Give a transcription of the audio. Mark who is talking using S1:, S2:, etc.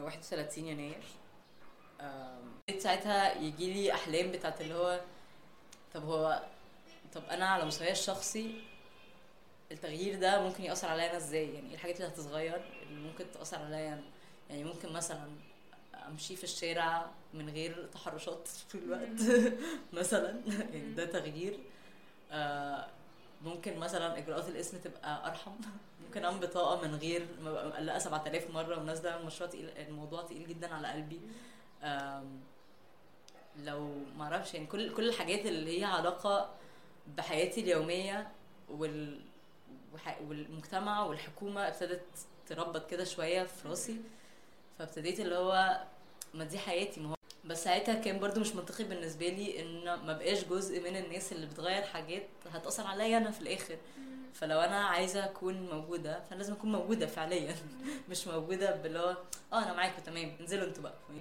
S1: آه، 31 يناير آم، ابتديت ساعتها يجي لي احلام بتاعت اللي هو طب هو طب انا على مستواي الشخصي التغيير ده ممكن يأثر عليا انا ازاي يعني ايه الحاجات اللي هتتغير اللي ممكن تأثر عليا انا يعني ممكن مثلا امشي في الشارع من غير تحرشات طول الوقت مثلا يعني ده تغيير آه، ممكن مثلا اجراءات الاسم تبقى ارحم ممكن اعمل بطاقه من غير ما ابقى مقلقه 7000 مره والناس ده المشروع تقيل الموضوع تقيل جدا على قلبي آم، لو ما اعرفش يعني كل كل الحاجات اللي هي علاقه بحياتي اليوميه وال وح- والمجتمع والحكومه ابتدت تربط كده شويه في راسي فابتديت اللي هو ما دي حياتي ما هو بس ساعتها كان برضو مش منطقي بالنسبه لي ان ما بقاش جزء من الناس اللي بتغير حاجات هتاثر عليا انا في الاخر فلو انا عايزه اكون موجوده فلازم اكون موجوده فعليا مش موجوده باللي هو اه انا معاكم تمام انزلوا انتوا بقى